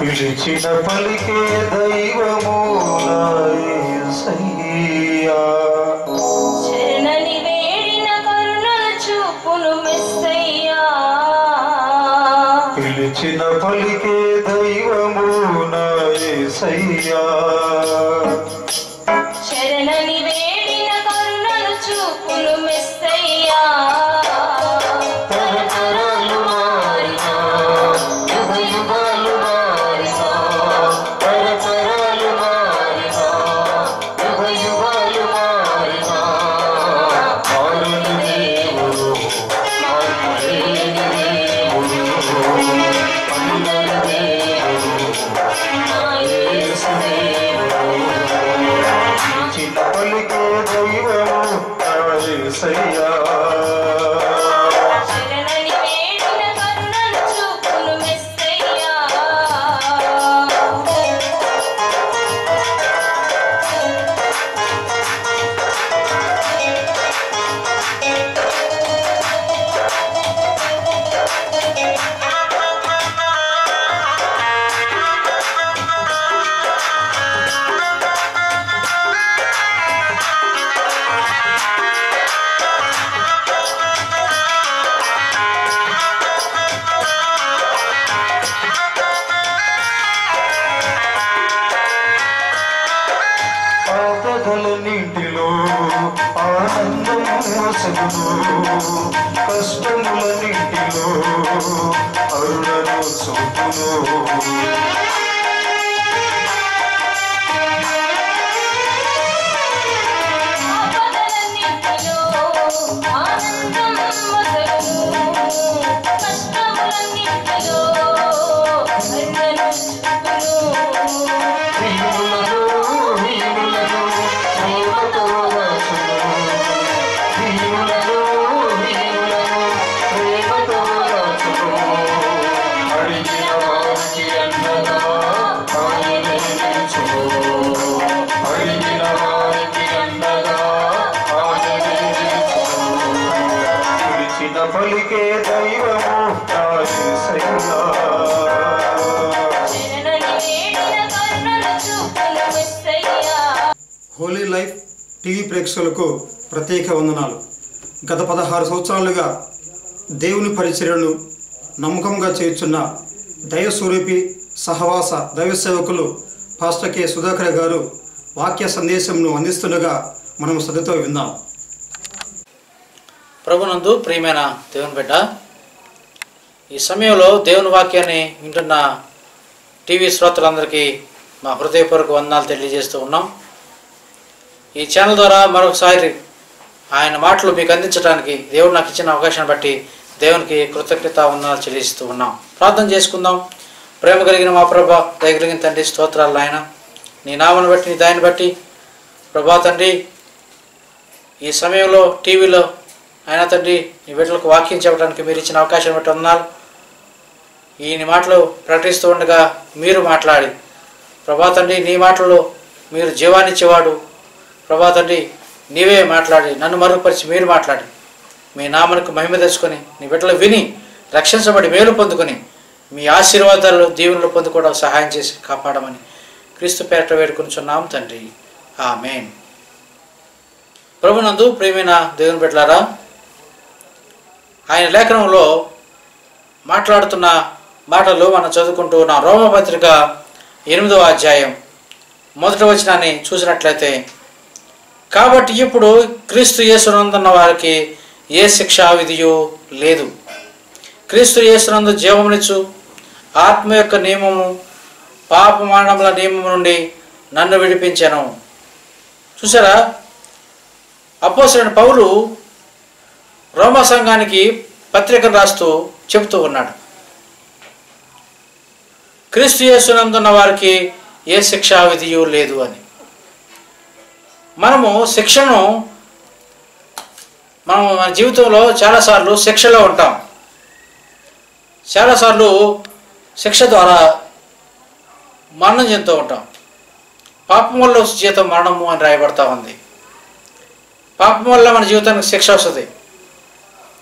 పిలిచిన పలికే దైవము నా యేసయ్యా. శరణని వేడిన కరుణల చూపును మెస్సయ్యా పిలిచిన పలికే దైవము నా యేసయ్యా. శరణని వేడిన కరుణల చూపును మెస్సయ్యా తరతరాలు మారినా, యుగ యుగాలు మారినా, తరతరాలు మారినా, యుగ యుగాలు మారినా, మారని దేవుడు, మార్పులేని దేవుడు, అందరి దేవుడు, నా యేసు దేవుడు. చిన్న పలికే దైవము నా యేసయ్యా. శరణని వేడిన కరుణల చూపును మెస్సయ్యా ఆపదల నీటిలో ఆనందం మోసగును కష్టముల నీటిలో అరుణను చూపును ఆపదలన్నిటిలో ఆనందం మొదలును కష్టములన్నిటిలో అరుణను చూపును హీనులను హీనులను ప్రేమతో రాచును హీనులను హీనులను ప్రేమతో రాచును అడిగిన వారికి అన్నగా ఆయనే నిలుచును అడిగిన వారికి అన్నగా ఆయనే నిలుచును పిలిచిన పలికే దైవము నా యేసయ్యా. శరణని వేడిన కరుణల చూపును మెస్సయ్యా హోలీ లైఫ్ టీవీ ప్రేక్షకులకు ప్రత్యేక వందనాలు గత పదహారు సంవత్సరాలుగా దేవుని పరిచర్యను నమ్మకంగా చేయుచున్న దైవ స్వరూపి సహవాస దైవ సేవకులు పాస్టర్ కె సుధాకర్ గారు వాక్య సందేశంను అందిస్తుండగా మనం శ్రద్ధతో విందాం ప్రభునందు ప్రియమైన దేవుని బిడ్డ ఈ సమయంలో దేవుని వాక్యాన్ని వింటున్న టీవీ శ్రోతలందరికీ మా హృదయపూర్వక వందనాలు తెలియజేస్తూ ఉన్నాం ఈ ఛానల్ ద్వారా మరొకసారి ఆయన మాటలు మీకు అందించడానికి దేవుడు నాకు ఇచ్చిన అవకాశాన్ని బట్టి దేవునికి కృతజ్ఞత వందనాలు చెల్లిస్తూ ఉన్నాం ప్రార్థన చేసుకుందాం ప్రేమ కలిగిన మా ప్రభ దయ కలిగిన తండ్రి స్తోత్రాలు ఆయన నీ నామను బట్టి నీ దాన్ని బట్టి ప్రభా తండ్రి ఈ సమయంలో టీవీలో ఆయన తండ్రి ఈ బిడ్డలకు వాక్యం చెప్పడానికి మీరు ఇచ్చిన అవకాశం బట్టి ఉన్నారు ఈ మాటలు ప్రకటిస్తూ ఉండగా మీరు మాట్లాడి ప్రభా తండ్రి నీ మాటల్లో మీరు జీవాన్నిచ్చేవాడు ప్రభా తండ్రి నీవే మాట్లాడి నన్ను మరుగుపరిచి మీరు మాట్లాడి మీ నామనికి మహిమ తెచ్చుకొని నీ బిడ్డలు విని రక్షించబడి మేలు పొందుకొని మీ ఆశీర్వాదాలు దీవెనలు పొందుకోవడం సహాయం చేసి కాపాడమని క్రీస్తు పేరట వేడుకొనిచున్నాం తండ్రి ఆమేన్ ప్రభునందు ప్రియమైన దేవుని బిడ్డలారా ఆయన లేఖనంలో మాట్లాడుతున్న మాటలు మనం చదువుకుంటూ ఉన్న రోమపత్రిక ఎనిమిదవ అధ్యాయం మొదటి వచనాన్ని చూసినట్లయితే కాబట్టి ఇప్పుడు క్రీస్తు యేసునందున్న వారికి ఏ శిక్షా విధియో లేదు క్రీస్తు యేసునందు జీవమునిచ్చు ఆత్మ యొక్క నియమము పాప మరణముల నియమము నుండి నన్ను విడిపించాను చూసారా అపోసరైన పౌలు రోమా సంఘానికి పత్రికను రాస్తూ చెబుతూ ఉన్నాడు క్రీస్తు యేసునందున్న వారికి ఏ శిక్షా విధియు లేదు అని మనము శిక్షను మనం మన జీవితంలో చాలాసార్లు శిక్షలో ఉంటాం చాలాసార్లు శిక్ష ద్వారా మరణం చెందుతూ ఉంటాం పాపం వల్ల జీతం మరణము అని రాయబడతా ఉంది పాపం వల్ల మన జీవితానికి శిక్ష వస్తుంది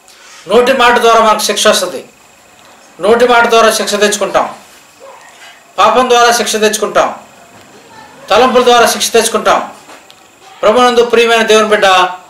నోటి మాట ద్వారా మనకు శిక్ష వస్తుంది నోటి మాట ద్వారా శిక్ష తెచ్చుకుంటాం పాపం ద్వారా శిక్ష తెచ్చుకుంటాం తలంపుల ద్వారా శిక్ష తెచ్చుకుంటాం ప్రభునందు ప్రియమైన దేవుని బిడ్డ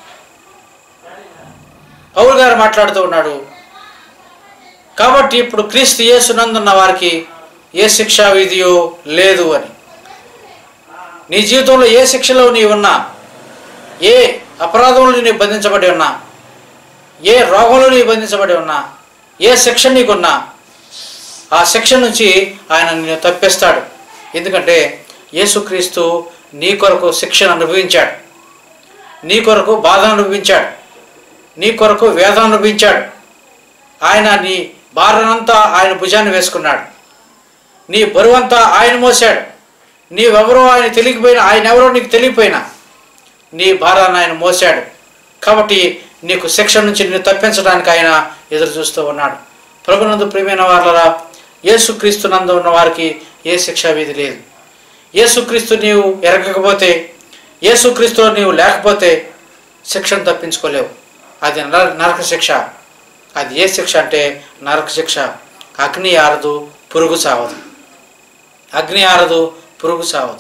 పౌలు గారు మాట్లాడుతూ ఉన్నాడు కాబట్టి ఇప్పుడు క్రీస్తు యేసునందున్న వారికి ఏ శిక్షా విధియో లేదు అని నీ జీవితంలో ఏ శిక్షలో నీవు ఉన్నా ఏ అపరాధంలో నీవు బంధించబడి ఉన్నా ఏ రోగంలో నీవు బంధించబడి ఉన్నా ఏ శిక్ష నీకున్నా ఆ శిక్ష నుంచి ఆయన నిన్ను తప్పిస్తాడు ఎందుకంటే యేసుక్రీస్తు నీ కొరకు శిక్షను అనుభవించాడు నీ కొరకు బాధను అనుభవించాడు నీ కొరకు వేదన అనుభవించాడు ఆయన నీ భారనంతా ఆయన భుజాన్ని వేసుకున్నాడు నీ బరువంతా ఆయన మోసాడు నీవెవరో ఆయన తెలియకపోయినా ఆయన ఎవరో నీకు తెలియకపోయినా నీ భారాన్ని ఆయన మోసాడు కాబట్టి నీకు శిక్ష నుంచి నిన్ను తప్పించడానికి ఆయన ఎదురు చూస్తూ ఉన్నాడు ప్రభునందు ప్రియమైన వారులరా యేసుక్రీస్తు నందు ఉన్న వారికి ఏ శిక్షా విధి లేదు యేసుక్రీస్తు నీవు ఎరగకపోతే యేసుక్రీస్తులో నీవు లేకపోతే శిక్షను తప్పించుకోలేవు అది నర నరక శిక్ష అది ఏ శిక్ష అంటే నరక శిక్ష అగ్ని ఆరదు పురుగు చావదు అగ్ని ఆరదు పురుగు చావదు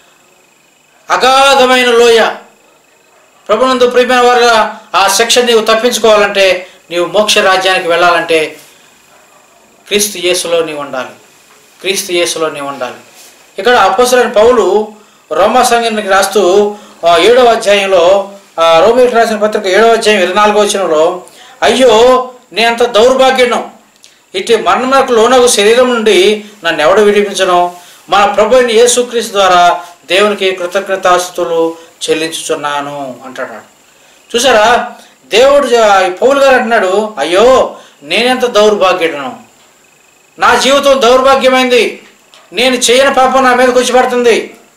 అగాధమైన లోయ ప్రభునందు ప్రియమైన వారు ఆ శిక్ష నీవు తప్పించుకోవాలంటే నీవు మోక్ష రాజ్యానికి వెళ్ళాలంటే క్రీస్తు యేసులో నీవు ఉండాలి క్రీస్తు యేసులో నీవు ఉండాలి ఇక్కడ అపోసరైన పౌలు రోమా సంఘానికి రాస్తూ ఆ, ఏడవ అధ్యాయంలో ఆ, రోమిలకు రాసిన పత్రిక ఏడవ అధ్యాయం ఇరవై నాలుగో వచనంలో అయ్యో నేనంత దౌర్భాగ్యను ఇటు మరణకు లోనగు శరీరం నుండి నన్ను ఎవడు విడిపించను మన ప్రభు అయిన యేసుక్రీస్తు ద్వారా దేవునికి కృతజ్ఞతాస్తుతులు చెల్లించుచున్నాను అంటాడు చూసారా దేవుడు జ- ఈ పౌలు గారు అంటున్నాడు అయ్యో నేనెంత దౌర్భాగ్యుడను నా జీవితం దౌర్భాగ్యమైంది నేను చేయని పాపం నా మీదకి వచ్చి పడుతుంది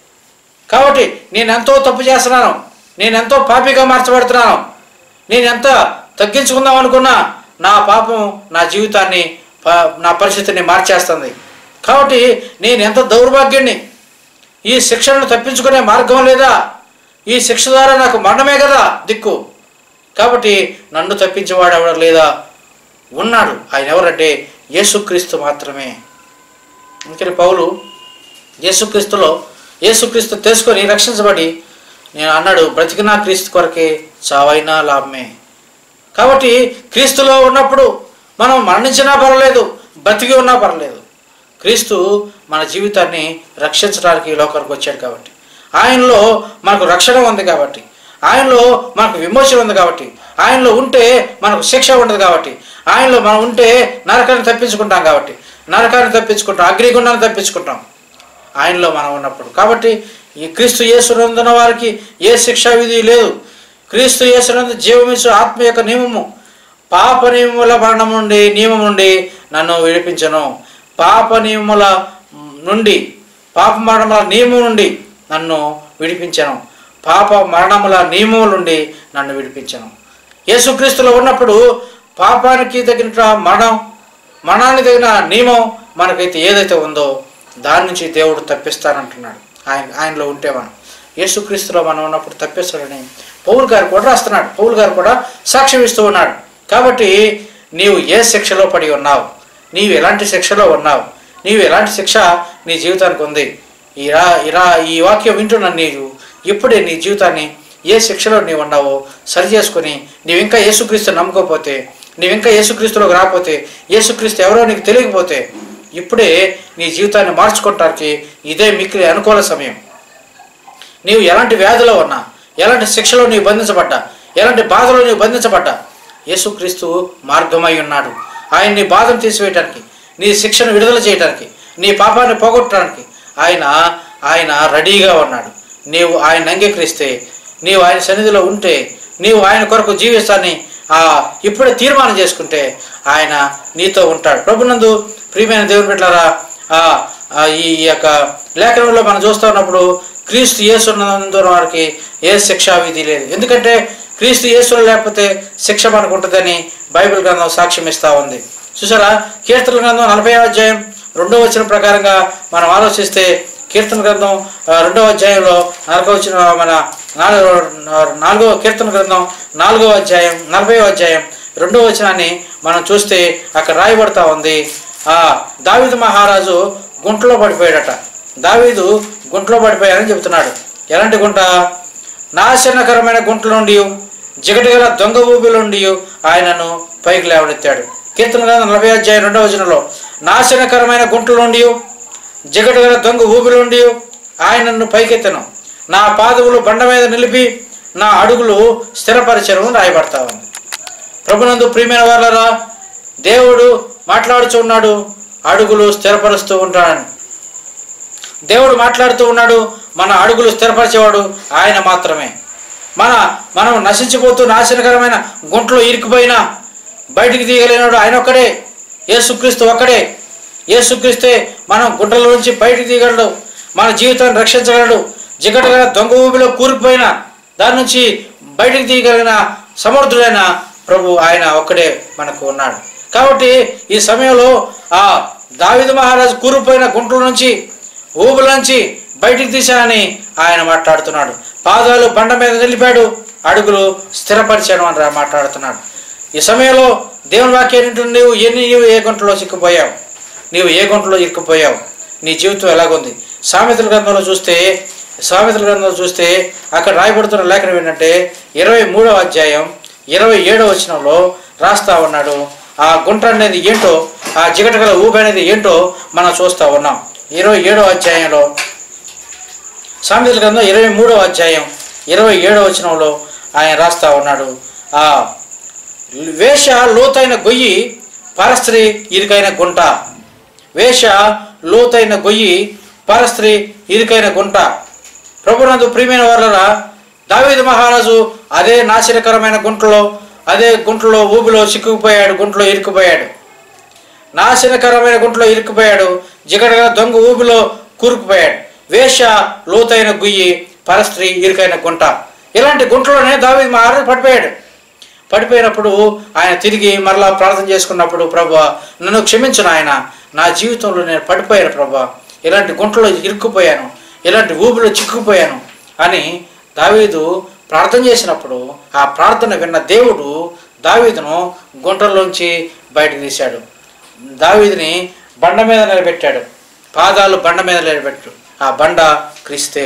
కాబట్టి నేను ఎంతో తప్పు చేస్తున్నాను నేను ఎంతో పాపిగా మార్చబడుతున్నాను నేను ఎంత తగ్గించుకుందాం అనుకున్నా నా పాపం నా జీవితాన్ని ప- నా పరిస్థితిని మార్చేస్తుంది కాబట్టి నేను ఎంత దౌర్భాగ్యుణ్ణి ఈ శిక్షను తప్పించుకునే మార్గం లేదా ఈ శిక్ష ద్వారా నాకు మరణమే కదా దిక్కు కాబట్టి నన్ను తప్పించేవాడు ఎవడు లేదా ఉన్నాడు ఆయన ఎవరంటే యేసుక్రీస్తు మాత్రమే అందుకని పౌలు యేసుక్రీస్తులో యేసుక్రీస్తు తెలుసుకొని రక్షించబడి నేను అన్నాడు బ్రతికినా క్రీస్తు కొరకే చావైనా లాభమే కాబట్టి క్రీస్తులో ఉన్నప్పుడు మనం మరణించినా పర్వాలేదు బ్రతికి ఉన్నా పర్వాలేదు క్రీస్తు మన జీవితాన్ని రక్షించడానికి ఈ లోకానికి వచ్చాడు కాబట్టి ఆయనలో మనకు రక్షణ ఉంది కాబట్టి ఆయనలో మనకు విమోచన ఉంది కాబట్టి ఆయనలో ఉంటే మనకు శిక్ష ఉండదు కాబట్టి ఆయనలో మనం ఉంటే నరకాన్ని తప్పించుకుంటాం కాబట్టి నరకాన్ని తప్పించుకుంటాం అగ్నిగుండాన్ని తప్పించుకుంటాం ఆయనలో మనం ఉన్నప్పుడు కాబట్టి ఈ క్రీస్తు యేసునందున వారికి ఏ శిక్షా విధి లేదు క్రీస్తు యేసునందు జీవమిచ్చు ఆత్మ యొక్క నియమము పాప నియమముల మరణం నుండి నియమం నుండి నన్ను విడిపించను పాప నియముల నుండి పాప మరణముల నియమం నుండి నన్ను విడిపించను పాప మరణముల నియమం నుండి నన్ను విడిపించను యేసుక్రీస్తులో ఉన్నప్పుడు పాపానికి తగిన మరణం మరణానికి తగిన నియమం మనకైతే ఏదైతే ఉందో దాని నుంచి దేవుడు తప్పిస్తానంటున్నాడు ఆయన ఆయనలో ఉంటే మనం యేసుక్రీస్తులో మనం ఉన్నప్పుడు తప్పిస్తాడని పౌలు గారు కూడా రాస్తున్నాడు పౌలు గారు కూడా సాక్ష్యం ఇస్తూ ఉన్నాడు కాబట్టి నీవు ఏ శిక్షలో పడి ఉన్నావు నీవు ఎలాంటి శిక్షలో ఉన్నావు నీవు ఎలాంటి శిక్ష నీ జీవితానికి ఉంది ఈ రా ఇలా ఈ వాక్యం వింటున్న నీవు ఇప్పుడే నీ జీవితాన్ని ఏ శిక్షలో నీవు ఉన్నావో సరి చేసుకుని నీవు ఇంకా యేసుక్రీస్తు నమ్ముకోకపోతే నీవు ఇంకా యేసుక్రీస్తులోకి రాకపోతే యేసుక్రీస్తు ఎవరో నీకు తెలియకపోతే ఇప్పుడే నీ జీవితాన్ని మార్చుకోవటానికి ఇదే మిక్కిలి అనుకూల సమయం నీవు ఎలాంటి వ్యాధిలో ఉన్నా ఎలాంటి శిక్షలో నీవు బంధించబడ్డా ఎలాంటి బాధలో నీవు బంధించబడ్డా యేసుక్రీస్తు మార్గమై ఉన్నాడు ఆయన నీ బాధను తీసివేయటానికి నీ శిక్షను విడుదల చేయడానికి నీ పాపాన్ని పోగొట్టడానికి ఆయన ఆయన రెడీగా ఉన్నాడు నీవు ఆయన అంగీకరిస్తే నీవు ఆయన సన్నిధిలో ఉంటే నీవు ఆయన కొరకు జీవిస్తాన్ని ఆ ఇప్పుడే తీర్మానం చేసుకుంటే ఆయన నీతో ఉంటాడు ప్రభునందు ప్రియమైన దేవుని బిడ్డలారా ఆ, ఆ, ఈ యొక్క లేఖనంలో మనం చూస్తూ ఉన్నప్పుడు క్రీస్తు యేసున్నందున వారికి ఏ శిక్షా విధి లేదు ఎందుకంటే క్రీస్తు యేసులో లేకపోతే శిక్ష మనకు ఉంటుందని బైబిల్ గ్రంథం సాక్ష్యం ఇస్తూ ఉంది చూసారా కీర్తన గ్రంథం నలభై అధ్యాయం రెండో వచనం ప్రకారంగా మనం ఆలోచిస్తే కీర్తన గ్రంథం ఆ, రెండవ అధ్యాయంలో నాలుగో వచ్చిన మన నాలుగో నాలుగో కీర్తన గ్రంథం నాలుగో అధ్యాయం నలభై అధ్యాయం రెండో వచనాన్ని మనం చూస్తే అక్కడ రాయబడతా ఉంది ఆ దావిద మహారాజు గుంటలో పడిపోయాడట దావీదు గుంటలో పడిపోయాడని చెబుతున్నాడు ఎలాంటి గుంట నాశనకరమైన గుంట నుండి జిగటి గల దొంగ ఊబిలో నుండి ఆయనను పైకి లేవనెత్తాడు కీర్తన గ్రంథం నలభై అధ్యాయం రెండవ వచనంలో నాశనకరమైన గుంటల నుండి జిగటి గల దొంగ ఊబిలో నుండి ఆయనను పైకెత్తను నా పాదములు బండ మీద నిలిపి నా అడుగులు స్థిరపరిచను రాయబడతా ఉంది ప్రభునందు ప్రియమైన వాళ్ళరా దేవుడు మాట్లాడుతూ ఉన్నాడు అడుగులు స్థిరపరుస్తూ ఉంటాడని దేవుడు మాట్లాడుతూ ఉన్నాడు మన అడుగులు స్థిరపరిచేవాడు ఆయన మాత్రమే మన మనం నశించిపోతూ నాశనకరమైన గుంటలో ఇరుక్కుపోయినా బయటికి తీయగలిగినాడు ఆయన ఒక్కడే యేసుక్రీస్తు ఒక్కడే యేసుక్రీస్తే మనం గుంటల నుంచి బయటికి తీయగలడు మన జీవితాన్ని రక్షించగలడు జిగటగా దొంగ ఊబిలో కూరుకుపోయిన దాని నుంచి బయటికి తీయగలిగిన సమర్థుడైన ప్రభు ఆయన ఒక్కడే మనకు ఉన్నాడు కాబట్టి ఈ సమయంలో ఆ దావిద మహారాజు కూరుకుపోయిన గుంటల నుంచి ఊబుల నుంచి బయటికి తీశానని ఆయన మాట్లాడుతున్నాడు పాదాలు బండ మీద నిలిపాడు అడుగులు స్థిరపరిచాను అని రా- మాట్లాడుతున్నాడు ఈ సమయంలో దేవుని వాక్యం ఏంటంటే నీవు ఎన్ని నీవు ఏ గుంటలో చిక్కుపోయావు నీవు ఏ గుంటలో ఇరుక్కుపోయావు నీ జీవితం ఎలాగుంది సామెతల గ్రంథంలో చూస్తే సామెతల గ్రంథంలో చూస్తే అక్కడ రాయబడుతున్న లేఖనం ఏంటంటే ఇరవై మూడవ అధ్యాయం ఇరవై ఏడవ వచనంలో రాస్తా ఉన్నాడు ఆ గుంట అనేది ఏంటో ఆ జిగటగల ఊబి అనేది ఏంటో మనం చూస్తా ఉన్నాం ఇరవై ఏడవ అధ్యాయంలో సామెతల గ్రంథం ఇరవై మూడవ అధ్యాయం ఇరవై ఏడవ వచనంలో ఆయన రాస్తా ఉన్నాడు ఆ వేష లోతైన గొయ్యి పరస్త్రీ ఇరుకైన గుంట వేష లోతైన గొయ్యి పరస్త్రీ ఇరుకైన గుంట ప్రభునందు ప్రియమైన వాళ్ళరా దావీదు మహారాజు అదే నాశనకరమైన గుంటలో అదే గుంటలో ఊబిలో చిక్కుకుపోయాడు గుంటలో ఇరుక్కుపోయాడు నాశనకరమైన గుంటలో ఇరుక్కుపోయాడు జిగడగా దొంగ ఊబిలో కూరుకుపోయాడు వేష లోతైన గుయ్యి పరస్త్రీ ఇరుకైన గుంట ఇలాంటి గుంటలోనే దావీదు మహారాజు పడిపోయాడు పడిపోయినప్పుడు ఆయన తిరిగి మరలా ప్రార్థన చేసుకున్నప్పుడు ప్రభా నన్ను క్షమించు ఆయన నా జీవితంలో నేను పడిపోయాను ప్రభా ఇలాంటి గుంటలో ఇరుక్కుపోయాను ఇలాంటి ఊబిలో చిక్కుకుపోయాను అని దావీదు ప్రార్థన చేసినప్పుడు ఆ ప్రార్థన విన్న దేవుడు దావీదును గుంటల్లోంచి బయటకు తీశాడు దావీదుని బండ మీద నిలబెట్టాడు పాదాలు బండ మీద నిలబెట్టాడు ఆ బండ క్రీస్తే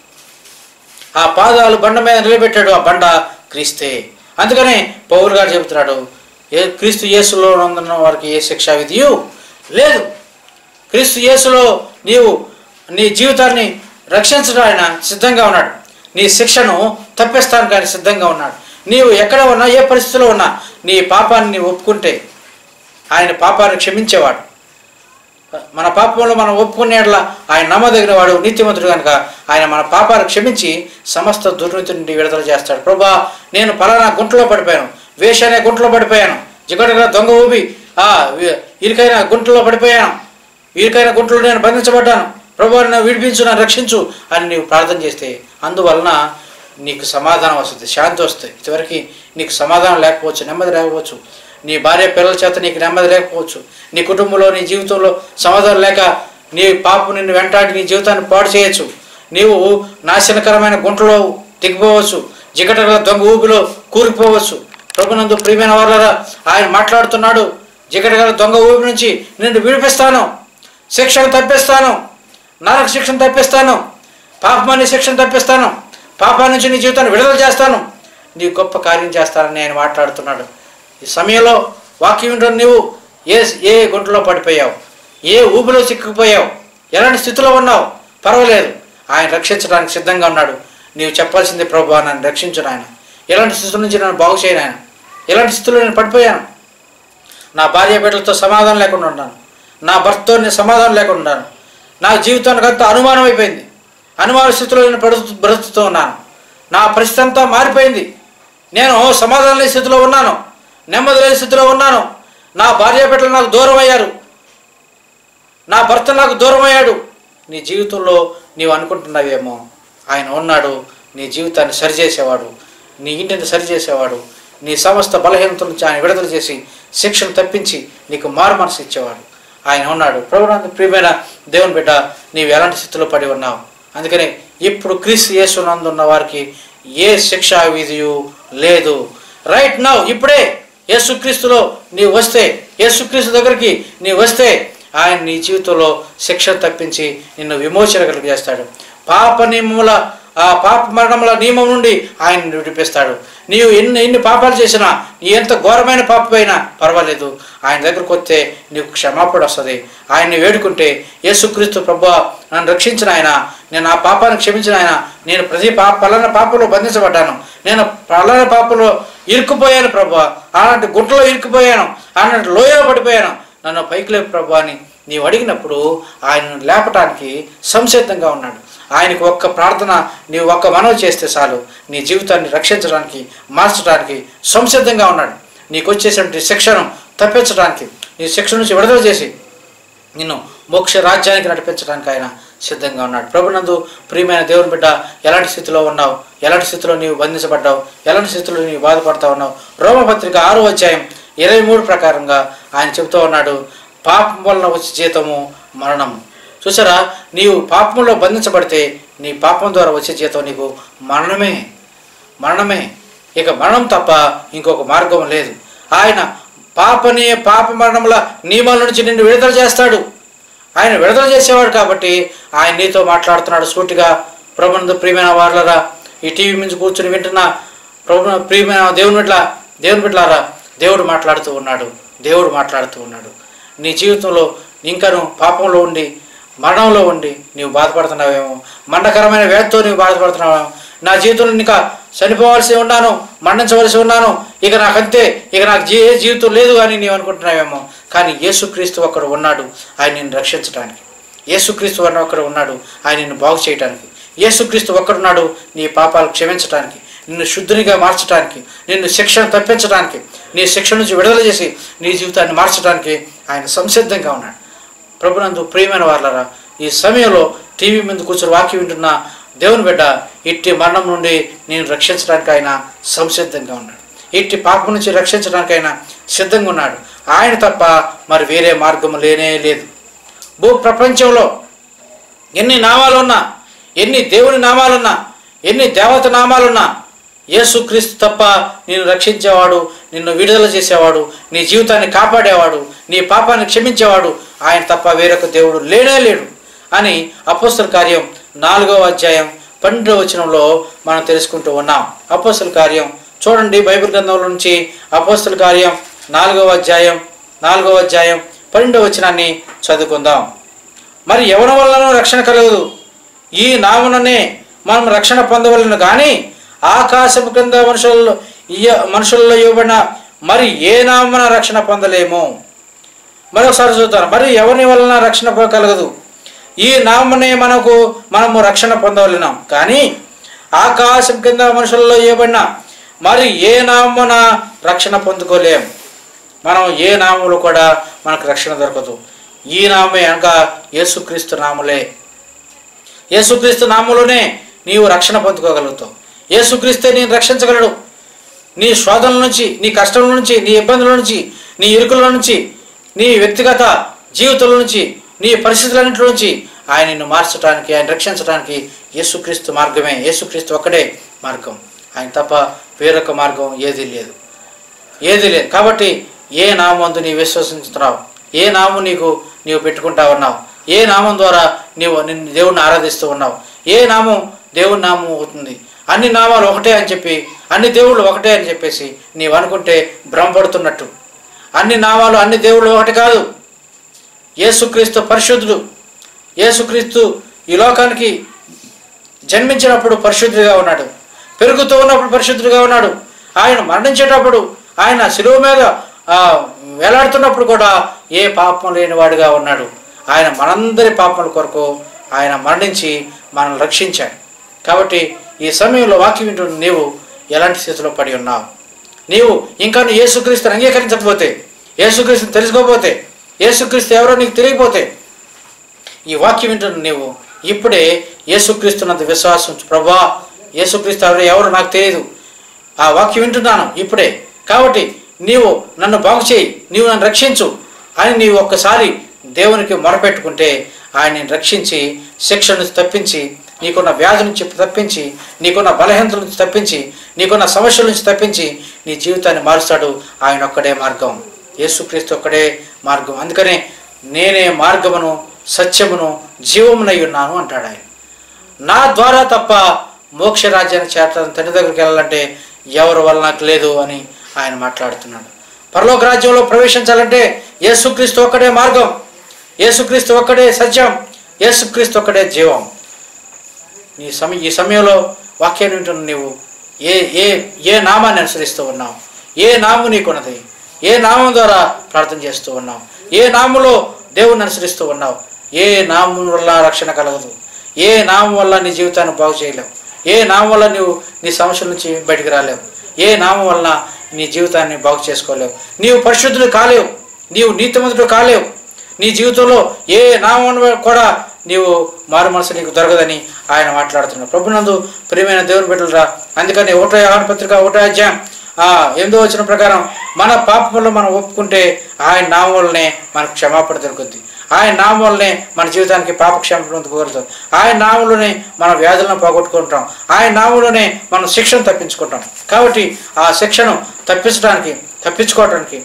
ఆ పాదాలు బండ మీద నిలబెట్టాడు ఆ బండ క్రీస్తే అందుకనే పౌరు గారు చెబుతున్నాడు ఏ క్రీస్తు యేసులో ఉన్న వారికి ఏ శిక్షా విధియు లేదు క్రీస్తు యేసులో నీవు నీ జీవితాన్ని రక్షించడం ఆయన సిద్ధంగా ఉన్నాడు నీ శిక్షను తప్పిస్తానికి ఆయన సిద్ధంగా ఉన్నాడు నీవు ఎక్కడ ఉన్నా ఏ పరిస్థితిలో ఉన్నా నీ పాపాన్ని నీవు ఒప్పుకుంటే ఆయన పాపాన్ని క్షమించేవాడు మన పాపంలో మనం ఒప్పుకునేట్లా ఆయన నమ్మదగిన వాడు నీతిమంతుడు కనుక ఆయన మన పాపాలు క్షమించి సమస్త దుర్నీతి నుండి విడుదల చేస్తాడు ప్రభా నేను పలానా గుంటలో పడిపోయాను వేష అనే గుంటలో పడిపోయాను జిగటగా దొంగ ఊబి ఆ వి- ఇరుకైన గుంటలో పడిపోయాను ఇరుకైన గుంటలో నేను బంధించబడ్డాను ప్రభా నన్ను విడిపించు నన్ను రక్షించు అని నీవు ప్రార్థన చేస్తే అందువలన నీకు సమాధానం వస్తుంది శాంతి వస్తుంది ఇదివరకు నీకు సమాధానం లేకపోవచ్చు నెమ్మది లేకపోవచ్చు నీ భార్య పిల్లల చేత నీకు నెమ్మది లేకపోవచ్చు నీ కుటుంబంలో నీ జీవితంలో సమాధానం లేక నీ పాపం నిన్ను వెంటాడి నీ జీవితాన్ని పాడు చేయొచ్చు నీవు నాశనకరమైన గుంటలో దిగిపోవచ్చు జిగటగల దొంగ ఊపిలో కూరుకుపోవచ్చు ప్రభునందు ప్రియమైన వాళ్ళరా ఆయన మాట్లాడుతున్నాడు జిగటగల దొంగ ఊపి నుంచి నిన్ను విడిపిస్తాను శిక్షను తప్పిస్తాను నరక శిక్షను తప్పిస్తాను పాపమని శిక్షను తప్పిస్తాను పాపం నుంచి నీ జీవితాన్ని విడుదల చేస్తాను నీ గొప్ప కార్యం చేస్తానని ఆయన మాట్లాడుతున్నాడు ఈ సమయంలో వాక్యం ఏంటో నీవు ఏ ఏ గుంటలో పడిపోయావు ఏ ఊబిలో చిక్కుకుపోయావు ఎలాంటి స్థితిలో ఉన్నావు పర్వాలేదు ఆయన రక్షించడానికి సిద్ధంగా ఉన్నాడు నీవు చెప్పాల్సింది ప్రభు నన్ను రక్షించు ఆయన ఎలాంటి స్థితి నుంచి నన్ను బాగు చేయను ఆయన ఎలాంటి స్థితిలో నేను పడిపోయాను నా భార్య బిడ్డలతో సమాధానం లేకుండా ఉన్నాను నా భర్తతో నేను సమాధానం లేకుండా ఉన్నాను నా జీవితానికి అంతా అనుమానం అయిపోయింది అనుమాన స్థితిలో నేను పడుతూ బ్రతుకుతూ ఉన్నాను నా పరిస్థితి అంతా మారిపోయింది నేను సమాధానం లేని స్థితిలో ఉన్నాను నెమ్మది లేని స్థితిలో ఉన్నాను నా భార్య బిడ్డలు నాకు దూరం అయ్యారు నా భర్త నాకు దూరం అయ్యాడు నీ జీవితంలో నీవు అనుకుంటున్నావేమో ఆయన ఉన్నాడు నీ జీవితాన్ని సరిచేసేవాడు నీ ఇంటిని సరిచేసేవాడు నీ సమస్త బలహీనతల నుంచి ఆయన విడుదల చేసి శిక్షను తప్పించి నీకు మారు మనసు ఇచ్చేవాడు ఆయన ఉన్నాడు ప్రభుత్వ ప్రియమైన దేవుని బిడ్డ నీవు ఎలాంటి స్థితిలో పడి ఉన్నావు అందుకని ఇప్పుడు క్రీస్తు యేసునందున్న వారికి ఏ శిక్షా విధియు లేదు రైట్ నౌ ఇప్పుడే యేసుక్రీస్తులో నీవు వస్తే యేసుక్రీస్తు దగ్గరికి నీవు వస్తే ఆయన నీ జీవితంలో శిక్ష తప్పించి నిన్ను విమోచన కలిగజేస్తాడు పాప నియమముల ఆ పాప మరణముల నియమం నుండి ఆయన విడిపిస్తాడు నీవు ఎన్ని ఎన్ని పాపాలు చేసినా నీ ఎంత ఘోరమైన పాపమైనా పర్వాలేదు ఆయన దగ్గరకు వస్తే నీకు క్షమాపణ వస్తుంది ఆయన్ని వేడుకుంటే యేసుక్రీస్తు ప్రభు నన్ను రక్షించిన ఆయన నేను ఆ పాపాన్ని క్షమించిన ఆయన నేను ప్రతి పా పలానా పాపలో బంధించబడ్డాను నేను పలానా పాపలో ఇరుక్కుపోయాను ప్రభు అలాంటి గుంటలో ఇరుక్కుపోయాను అలాంటి లోయలో పడిపోయాను నన్ను పైకి లేపు ప్రభు అని నీవు అడిగినప్పుడు ఆయనను లేపటానికి సంసిద్ధంగా ఉన్నాడు ఆయనకు ఒక్క ప్రార్థన నీవు ఒక్క మనవి చేస్తే చాలు నీ జీవితాన్ని రక్షించడానికి మార్చడానికి సంసిద్ధంగా ఉన్నాడు నీకు వచ్చేటువంటి శిక్షను తప్పించడానికి నీ శిక్ష నుంచి విడుదల చేసి నిన్ను మోక్ష రాజ్యానికి నడిపించడానికి ఆయన సిద్ధంగా ఉన్నాడు ప్రభునందు ప్రియమైన దేవుని బిడ్డ ఎలాంటి స్థితిలో ఉన్నావు ఎలాంటి స్థితిలో నీవు బంధించబడ్డావు ఎలాంటి స్థితిలో నీవు బాధపడతా ఉన్నావు రోమపత్రిక ఆరో అధ్యాయం ఇరవై మూడు ప్రకారంగా ఆయన చెబుతూ ఉన్నాడు పాపం వలన వచ్చే జీతము మరణము చూసారా నీవు పాపంలో బంధించబడితే నీ పాపం ద్వారా వచ్చే జీతం నీకు మరణమే మరణమే ఇక మరణం తప్ప ఇంకొక మార్గం లేదు ఆయన పాపని పాప మరణముల నియమాల నుంచి నిన్ను విడుదల చేస్తాడు ఆయన విడుదల చేసేవాడు కాబట్టి ఆయన నీతో మాట్లాడుతున్నాడు సూటిగా ప్రభునందు ప్రియమైన వాళ్ళరా ఈ టీవీ మించి కూర్చుని వింటున్న ప్రభు ప్రియమైన దేవుని బిడ్డ దేవుని బిడ్డలారా దేవుడు మాట్లాడుతూ ఉన్నాడు దేవుడు మాట్లాడుతూ ఉన్నాడు నీ జీవితంలో ఇంకను పాపంలో ఉండి మరణంలో ఉండి నీవు బాధపడుతున్నావేమో మరణకరమైన వ్యాధితో నీవు బాధపడుతున్నావేమో నా జీవితంలో ఇంకా చనిపోవాల్సి ఉన్నాను మరణించవలసి ఉన్నాను ఇక నాకంతే ఇక నాకు జీ ఏ జీవితం లేదు అని నీవు అనుకుంటున్నావేమో కానీ యేసుక్రీస్తు ఒక్కడు ఉన్నాడు ఆయన నిన్ను రక్షించడానికి యేసుక్రీస్తు అన్న ఒక్కడు ఉన్నాడు ఆయన నిన్ను బాగు చేయడానికి యేసుక్రీస్తు ఒక్కడున్నాడు నీ పాపాలు క్షమించడానికి నిన్ను శుద్ధునిగా మార్చడానికి నిన్ను శిక్షను తప్పించడానికి నీ శిక్ష నుంచి విడుదల చేసి నీ జీవితాన్ని మార్చడానికి ఆయన సంసిద్ధంగా ఉన్నాడు ప్రభునందు ప్రియమైన వాళ్ళరా ఈ సమయంలో టీవీ మీద కూర్చొని వాక్యం వింటున్న దేవుని బిడ్డ ఇట్టి మరణం నుండి నేను రక్షించడానికి ఆయన సంసిద్ధంగా ఉన్నాడు ఇట్టి పాపం నుంచి రక్షించడానికి ఆయన సిద్ధంగా ఉన్నాడు ఆయన తప్ప మరి వేరే మార్గం లేనే లేదు భూ ప్రపంచంలో ఎన్ని నామాలున్నా ఎన్ని దేవుని నామాలున్నా ఎన్ని దేవత నామాలున్నా యేసుక్రీస్తు తప్ప నిన్ను రక్షించేవాడు నిన్ను విడుదల చేసేవాడు నీ జీవితాన్ని కాపాడేవాడు నీ పాపాన్ని క్షమించేవాడు ఆయన తప్ప వేరొక దేవుడు లేనే లేడు అని అపోస్తల కార్యం నాలుగవ అధ్యాయం పన్నెండవ వచనంలో మనం తెలుసుకుంటూ ఉన్నాం అపోస్తల కార్యం చూడండి బైబిల్ గ్రంథంలో నుంచి అపోస్తల కార్యం నాలుగవ అధ్యాయం నాలుగవ అధ్యాయం పన్నెండవ వచనాన్ని చదువుకుందాం మరి ఎవరి వలన రక్షణ కలగదు ఈ నాముననే మనం రక్షణ పొందవలను కానీ ఆకాశపు కింద మనుషుల్లో ఇయ్య మనుషుల్లో ఇవ్వబడిన మరి ఏ నామన రక్షణ పొందలేము మరొకసారి చూద్దాం మరి ఎవరి వలన రక్షణ పొ- కలగదు ఈ నామనే మనకు మనము రక్షణ పొందవలెనాం కానీ ఆకాశం కింద మనుషుల్లో ఇవ్వబడిన మరి ఏ నామన రక్షణ పొందుకోలేం మనం ఏ నామంలో కూడా మనకు రక్షణ దొరకదు ఈ నామే అనక యేసుక్రీస్తు నాములే యేసుక్రీస్తు నామంలోనే నీవు రక్షణ పొందుకోగలుగుతావు యేసుక్రీస్తే నేను రక్షించగలడు నీ శోధనల నుంచి నీ కష్టముల నుంచి నీ ఇబ్బందుల నుంచి నీ ఇరుకుల నుంచి నీ వ్యక్తిగత జీవితంలో నుంచి నీ పరిస్థితులన్నింటి నుంచి ఆయన నిన్ను మార్చడానికి ఆయన రక్షించడానికి యేసుక్రీస్తు మార్గమే యేసుక్రీస్తు ఒక్కడే మార్గం ఆయన తప్ప వేరొక మార్గం ఏదీ లేదు ఏది లేదు కాబట్టి ఏ నామందు నీవు విశ్వసించుతున్నావు ఏ నామం నీకు నీవు పెట్టుకుంటా ఉన్నావు ఏ నామం ద్వారా నీవు నిన్ను దేవుణ్ణి ఆరాధిస్తూ ఉన్నావు ఏ నామం దేవుని నామం అవుతుంది అన్ని నామాలు ఒకటే అని చెప్పి అన్ని దేవుళ్ళు ఒకటే అని చెప్పేసి నీవు అనుకుంటే భ్రమపడుతున్నట్టు అన్ని నామాలు అన్ని దేవుళ్ళు ఒకటి కాదు యేసుక్రీస్తు పరిశుద్ధుడు యేసుక్రీస్తు ఈ లోకానికి జన్మించినప్పుడు పరిశుద్ధుడిగా ఉన్నాడు పెరుగుతూ ఉన్నప్పుడు పరిశుద్ధుడిగా ఉన్నాడు ఆయన మరణించేటప్పుడు ఆయన శిలువ మీద ఆ, వేలాడుతున్నప్పుడు కూడా ఏ పాపం లేనివాడుగా ఉన్నాడు ఆయన మనందరి పాపముల కొరకు ఆయన మరణించి మనల్ని రక్షించాడు కాబట్టి ఈ సమయంలో వాక్యం వింటున్న నీవు ఎలాంటి స్థితిలో పడి ఉన్నావు నీవు ఇంకా నువ్వు యేసుక్రీస్తుని అంగీకరించకపోతే యేసుక్రీస్తుని తెలుసుకోకపోతే యేసుక్రీస్తు ఎవరో నీకు తెలియకపోతే ఈ వాక్యం వింటున్న నీవు ఇప్పుడే యేసుక్రీస్తున్నంత విశ్వాసం ఉంచు. ప్రభా యేసుక్రీస్తు ఎవరు ఎవరు నాకు తెలియదు ఆ వాక్యం వింటున్నాను ఇప్పుడే కాబట్టి నీవు నన్ను బాగు చేయి నీవు నన్ను రక్షించు అని నీవు ఒక్కసారి దేవునికి మొరపెట్టుకుంటే ఆయన నిన్ను రక్షించి శిక్ష నుంచి తప్పించి నీకున్న వ్యాధి నుంచి తప్పించి నీకున్న బలహీనతల నుంచి తప్పించి నీకున్న సమస్యల నుంచి తప్పించి నీ జీవితాన్ని మారుస్తాడు ఆయన ఒక్కడే మార్గం యేసుక్రీస్తు ఒక్కడే మార్గం అందుకనే నేనే మార్గమును సత్యమును జీవమునై ఉన్నాను అంటాడు ఆయన నా ద్వారా తప్ప మోక్ష రాజ్యానికి చేరటం తండ్రి దగ్గరికి వెళ్ళాలంటే ఎవరి వల్ల నాకు లేదు అని ఆయన మాట్లాడుతున్నాడు పరలోక రాజ్యంలో ప్రవేశించాలంటే యేసుక్రీస్తు ఒక్కడే మార్గం యేసుక్రీస్తు ఒక్కడే సత్యం యేసుక్రీస్తు ఒక్కడే జీవం నీ సమయ ఈ సమయంలో వాక్యాన్ని వింటున్న నీవు ఏ ఏ ఏ నామాన్ని అనుసరిస్తూ ఉన్నావు ఏ నామం నీకున్నది ఏ నామం ద్వారా ప్రార్థన చేస్తూ ఉన్నావు ఏ నామంలో దేవుణ్ణి అనుసరిస్తూ ఉన్నావు ఏ నామం వల్ల రక్షణ కలగదు ఏ నామం వల్ల నీ జీవితాన్ని బాగు చేయలేవు ఏ నామం వల్ల నువ్వు నీ సమస్యల నుంచి బయటికి రాలేవు ఏ నామం వల్ల నీ జీవితాన్ని బాగు చేసుకోలేవు నీవు పరిశుద్ధుడు కాలేవు నీవు నీతిమంతుడు కాలేవు నీ జీవితంలో ఏ నామం కూడా నీవు మారు మనసు నీకు దొరకదని ఆయన మాట్లాడుతున్నాడు ప్రభునందు ప్రియమైన దేవుని బిడ్డలరా అందుకని ఒకటో ఆహార పత్రిక ఒకటో అధ్యాయం ఆ ఎనిమిదో వచ్చిన ప్రకారం మన పాపములను మనం ఒప్పుకుంటే ఆయన నామం వల్లనే మనకు క్షమాపణ దొరుకుద్ది ఆయన నామం వల్లనే మన జీవితానికి పాప క్షమాపణ కుదరదు ఆయన నామంలోనే మన వ్యాధులను పోగొట్టుకుంటాం ఆయన నామంలోనే మనం శిక్షను తప్పించుకుంటాం కాబట్టి ఆ శిక్షను తప్పించడానికి తప్పించుకోవడానికి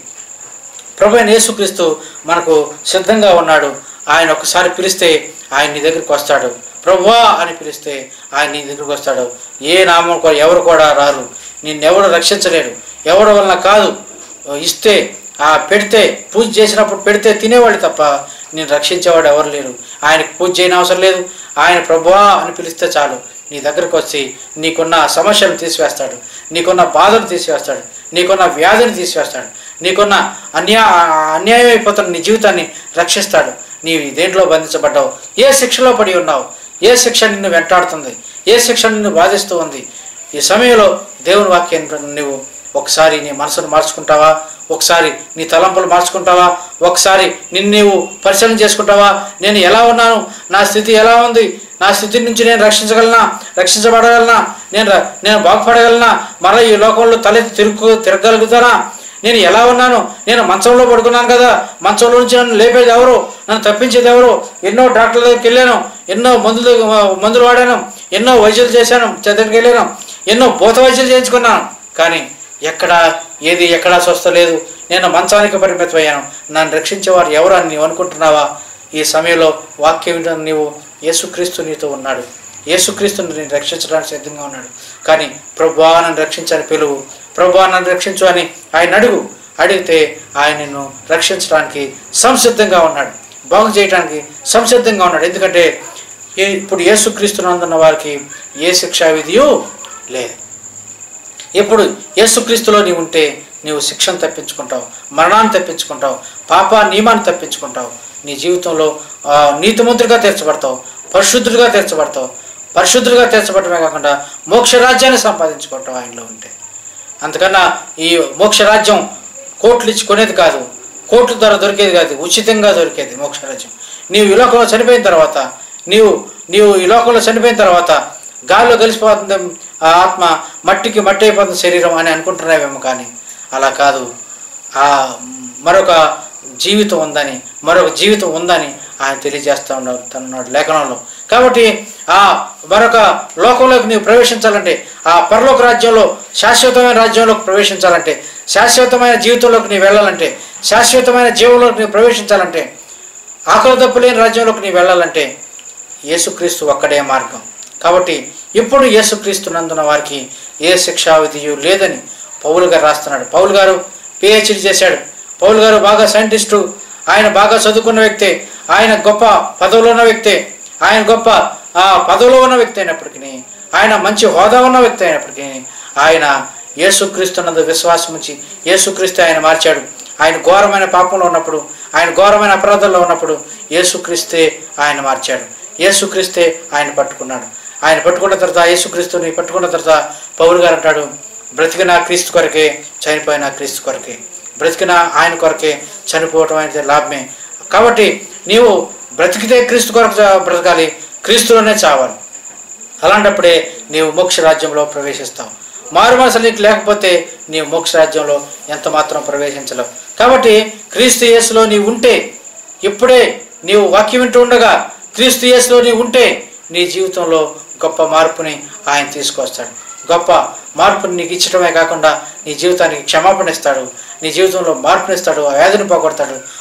ప్రభు అయిన యేసుక్రీస్తు మనకు సిద్ధంగా ఉన్నాడు ఆయన ఒకసారి పిలిస్తే ఆయన నీ దగ్గరికి వస్తాడు ప్రభువా అని పిలిస్తే ఆయన నీ దగ్గరికి వస్తాడు ఏ నామం కూడా ఎవరు కూడా రారు నిన్నెవడు రక్షించలేడు ఎవరి వలన కాదు ఇస్తే ఆ పెడితే పూజ చేసినప్పుడు పెడితే తినేవాడు తప్ప నేను రక్షించేవాడు ఎవరు లేరు ఆయనకు పూజ చేయని అవసరం లేదు ఆయన ప్రభువా అని పిలిస్తే చాలు నీ దగ్గరకు వచ్చి నీకున్న సమస్యలు తీసివేస్తాడు నీకున్న బాధలు తీసివేస్తాడు నీకున్న వ్యాధిని తీసివేస్తాడు నీకున్న అన్యా అన్యాయం అయిపోతున్న నీ జీవితాన్ని రక్షిస్తాడు నీవు దేంట్లో బంధించబడ్డావు ఏ శిక్షలో పడి ఉన్నావు ఏ శిక్ష నిన్ను వెంటాడుతుంది ఏ శిక్ష నిన్ను బాధిస్తూ ఉంది ఈ సమయంలో దేవుని వాక్యాన్ని నువ్వు ఒకసారి నీ మనసును మార్చుకుంటావా ఒకసారి నీ తలంపులు మార్చుకుంటావా ఒకసారి నిన్ను నీవు పరిశీలన చేసుకుంటావా నేను ఎలా ఉన్నాను నా స్థితి ఎలా ఉంది నా స్థితి నుంచి నేను రక్షించగలనా రక్షించబడగలనా నేను ర- నేను బాగుపడగలనా మరలా ఈ లోకంలో తలెత్తి తిరుగు తిరగలుగుతానా నేను ఎలా ఉన్నాను నేను మంచంలో పడుకున్నాను కదా మంచంలో నుంచి నన్ను లేపేది ఎవరు నన్ను తప్పించేది ఎవరు ఎన్నో డాక్టర్ల దగ్గరికి వెళ్ళాను ఎన్నో మందులు మందులు వాడాను ఎన్నో వైద్యులు చేశాను దగ్గరికి వెళ్ళాను ఎన్నో భూత వైద్యులు చేయించుకున్నాను కానీ ఎక్కడ ఏది ఎక్కడా స్వస్థలేదు నేను మంచానికి పరిమితమయ్యాను నన్ను రక్షించేవారు ఎవరు అని నీవు అనుకుంటున్నావా ఈ సమయంలో వాక్యం వింటున్న నీవు యేసుక్రీస్తు నీతో ఉన్నాడు యేసుక్రీస్తుని నేను రక్షించడానికి సిద్ధంగా ఉన్నాడు కానీ ప్రభువా నన్ను రక్షించని పిలువు ప్రభువా నన్ను రక్షించు అని ఆయన అడుగు అడిగితే ఆయన నిన్ను రక్షించడానికి సంసిద్ధంగా ఉన్నాడు బాగు చేయడానికి సంసిద్ధంగా ఉన్నాడు ఎందుకంటే ఏ- ఇప్పుడు యేసుక్రీస్తునందున్న వారికి ఏ శిక్షా విధియు లేదు ఇప్పుడు యేసుక్రీస్తులో నీవు ఉంటే నీవు శిక్షను తప్పించుకుంటావు మరణాన్ని తప్పించుకుంటావు పాప నియమాన్ని తప్పించుకుంటావు నీ జీవితంలో ఆ, నీతిమంతుడిగా తీర్చబడతావు పరిశుద్ధుడిగా తీర్చబడతావు పరిశుద్ధుడిగా తీర్చబడమే కాకుండా మోక్ష రాజ్యాన్ని సంపాదించుకుంటావు ఆయనలో ఉంటే అంతకన్నా ఈ మోక్ష రాజ్యం కోట్లు ఇచ్చి కొనేది కాదు కోట్ల ద్వారా దొరికేది కాదు ఉచితంగా దొరికేది మోక్ష రాజ్యం నీవు ఈ లోకంలో చనిపోయిన తర్వాత నీవు నీవు ఈ లోకంలో చనిపోయిన తర్వాత గాల్లో కలిసిపోతుంది ఆ ఆత్మ మట్టికి మట్టి అయిపోతుంది శరీరం అని అనుకుంటున్నావేమో కానీ అలా కాదు ఆ మరొక జీవితం ఉందని మరొక జీవితం ఉందని ఆయన తెలియజేస్తూ ఉన్నారు తన లేఖనంలో కాబట్టి ఆ మరొక లోకంలోకి నీవు ప్రవేశించాలంటే ఆ పరలోక రాజ్యంలో శాశ్వతమైన రాజ్యంలోకి ప్రవేశించాలంటే శాశ్వతమైన జీవితంలోకి నీవు వెళ్ళాలంటే శాశ్వతమైన జీవంలోకి నీవు ప్రవేశించాలంటే ఆకలి తప్పు లేని రాజ్యంలోకి నీవు వెళ్ళాలంటే యేసుక్రీస్తు ఒక్కడే మార్గం కాబట్టి ఇప్పుడు యేసుక్రీస్తు నందున వారికి ఏ శిక్షా విధియు లేదని పౌలు గారు రాస్తున్నాడు పౌలు గారు పిహెచ్డి చేశాడు పౌలు గారు బాగా సైంటిస్టు ఆయన బాగా చదువుకున్న వ్యక్తే ఆయన గొప్ప పదవిలో ఉన్న వ్యక్తే ఆయన గొప్ప ఆ, పదవిలో ఉన్న వ్యక్తి అయినప్పటికీ ఆయన మంచి హోదా ఉన్న వ్యక్తి అయినప్పటికీ ఆయన యేసుక్రీస్తునందు విశ్వాసం ఉంచి యేసుక్రీస్తు ఆయన మార్చాడు ఆయన ఘోరమైన పాపంలో ఉన్నప్పుడు ఆయన ఘోరమైన అపరాధంలో ఉన్నప్పుడు యేసుక్రీస్తే ఆయన మార్చాడు యేసుక్రీస్తే ఆయన పట్టుకున్నాడు ఆయన పట్టుకున్న తర్వాత యేసుక్రీస్తుని పట్టుకున్న తర్వాత పౌరు గారు అంటాడు బ్రతికిన క్రీస్తు కొరకే చనిపోయిన క్రీస్తు కొరకే బ్రతికిన ఆయన కొరకే చనిపోవటం అనేది లాభమే కాబట్టి నీవు బ్రతికితే క్రీస్తు కొరకు చా- బ్రతకాలి క్రీస్తులోనే చావాలి అలాంటప్పుడే నీవు మోక్ష రాజ్యంలో ప్రవేశిస్తావు మారు మనసు నీకు లేకపోతే నీవు మోక్ష రాజ్యంలో ఎంత మాత్రం ప్రవేశించలేవు కాబట్టి క్రీస్తు యేసులో నీవు ఉంటే ఇప్పుడే నీవు వాక్యం వింటూ ఉండగా క్రీస్తు యేసులో నీవు ఉంటే నీ జీవితంలో గొప్ప మార్పుని ఆయన తీసుకొస్తాడు గొప్ప మార్పుని నీకు ఇచ్చడమే కాకుండా నీ జీవితానికి క్షమాపణ ఇస్తాడు నీ జీవితంలో మార్పునిస్తాడు ఆ వ్యాధిని పోగొడతాడు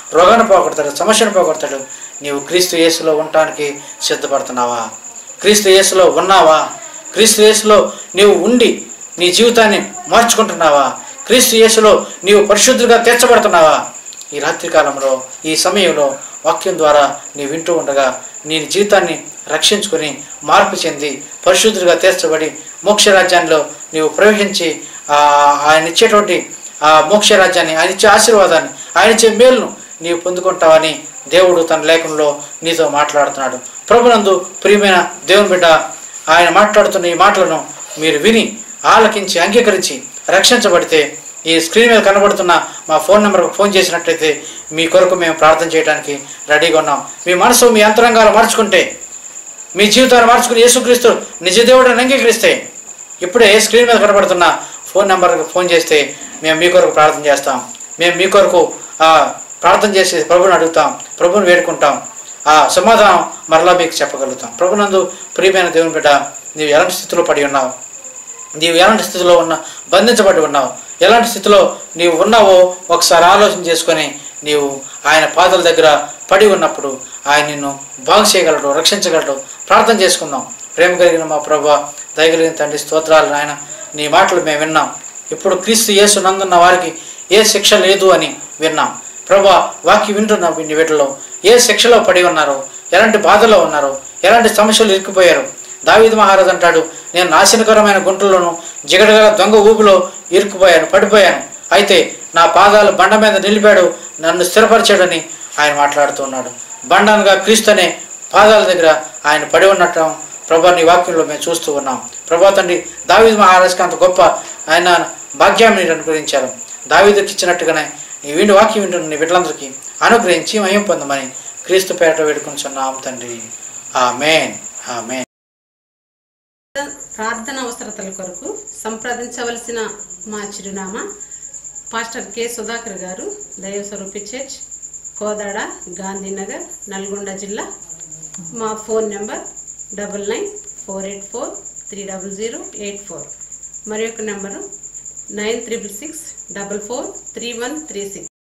రోగాన్ని పోగొడతాడు సమస్యను పోగొడతాడు నీవు క్రీస్తు యేసులో ఉండటానికి సిద్ధపడుతున్నావా క్రీస్తు యేసులో ఉన్నావా క్రీస్తు యేసులో నీవు ఉండి నీ జీవితాన్ని మార్చుకుంటున్నావా క్రీస్తు యేసులో నీవు పరిశుద్ధులుగా తీర్చబడుతున్నావా ఈ రాత్రి కాలంలో ఈ సమయంలో వాక్యం ద్వారా నీ వింటూ ఉండగా నీ జీవితాన్ని రక్షించుకొని మార్పు చెంది పరిశుద్ధులుగా తీర్చబడి మోక్ష రాజ్యాల్లో నీవు ప్రవహించి ఆ, ఆయన ఇచ్చేటువంటి ఆ మోక్ష రాజ్యాన్ని ఆయన ఇచ్చే ఆశీర్వాదాన్ని ఆయన ఇచ్చే మేలును నీవు పొందుకుంటావని దేవుడు తన లేఖనంలో నీతో మాట్లాడుతున్నాడు ప్రభునందు ప్రియమైన దేవుని బిడ్డ ఆయన మాట్లాడుతున్న ఈ మాటలను మీరు విని ఆలకించి అంగీకరించి రక్షించబడితే ఈ స్క్రీన్ మీద కనబడుతున్న మా ఫోన్ నెంబర్కి ఫోన్ చేసినట్లయితే మీ కొరకు మేము ప్రార్థన చేయడానికి రెడీగా ఉన్నాం మీ మనసు మీ అంతరంగాలు మార్చుకుంటే మీ జీవితాన్ని మార్చుకుని యేసుక్రీస్తు నిజ దేవుడిని అంగీకరిస్తే ఇప్పుడే స్క్రీన్ మీద కనబడుతున్న ఫోన్ నెంబర్కి ఫోన్ చేస్తే మేము మీ కొరకు ప్రార్థన చేస్తాం మేము మీ కొరకు ఆ, ప్రార్థన చేసి ప్రభుని అడుగుతాం ప్రభుని వేడుకుంటాం ఆ సమాధానం మరలా మీకు చెప్పగలుగుతాం ప్రభునందు ప్రియమైన దేవుని బిడ్డ నీవు ఎలాంటి స్థితిలో పడి ఉన్నావు నీవు ఎలాంటి స్థితిలో ఉన్న బంధించబడి ఉన్నావు ఎలాంటి స్థితిలో నీవు ఉన్నావో ఒకసారి ఆలోచన చేసుకొని నీవు ఆయన పాదాల దగ్గర పడి ఉన్నప్పుడు ఆయన నిన్ను బాగు చేయగలడు రక్షించగలడు ప్రార్థన చేసుకుందాం ప్రేమ కలిగిన మా ప్రభా దయగలిగిన తండ్రి స్తోత్రాలు నాయన నీ మాటలు మేము విన్నాం ఇప్పుడు క్రీస్తు యేసు నందున్న వారికి ఏ శిక్ష లేదు అని విన్నాం ప్రభా వాక్య వింటున్న నీ వీటిలో ఏ శిక్షలో పడి ఉన్నారో ఎలాంటి బాధలో ఉన్నారో ఎలాంటి సమస్యలు ఇరుక్కుపోయారు దావీదు మహారాజు అంటాడు నేను నాశనకరమైన గుంటల్లోనూ జిగడగల దొంగ ఊపిలో ఇరుక్కుపోయాను పడిపోయాను అయితే నా పాదాలు బండ మీద నిలిపాడు నన్ను స్థిరపరిచాడని ఆయన మాట్లాడుతూ ఉన్నాడు బండనగా క్రీస్తు అనే పాదాల దగ్గర ఆయన పడి ఉన్నట్టు ప్రభా నీ వాక్యంలో మేము చూస్తూ ఉన్నాం ప్రభా తండ్రి దావీదు మహారాజుకి అంత గొప్ప ఆయన భాగ్యాన్ని మీరు అనుగ్రహించారు దావీదుకి ఇచ్చినట్టుగానే నీ వీడి వాక్యం వింటున్న నీ బిడ్డలందరికీ అనుగ్రహించి మయం పొందమని క్రీస్తు పేరట వేడుకుంటున్నాం తండ్రి ఆమెన్ ఆమెన్ ప్రార్థన అవసరతల కొరకు సంప్రదించవలసిన మా చిరునామా పాస్టర్ కె సుధాకర్ గారు దైవస్వరూపి చర్చ్ కోదాడ గాంధీనగర్ నల్గొండ జిల్లా మా phone number double nine four eight four three double zero eight four మరి యొక్క number nine triple six double four three one three six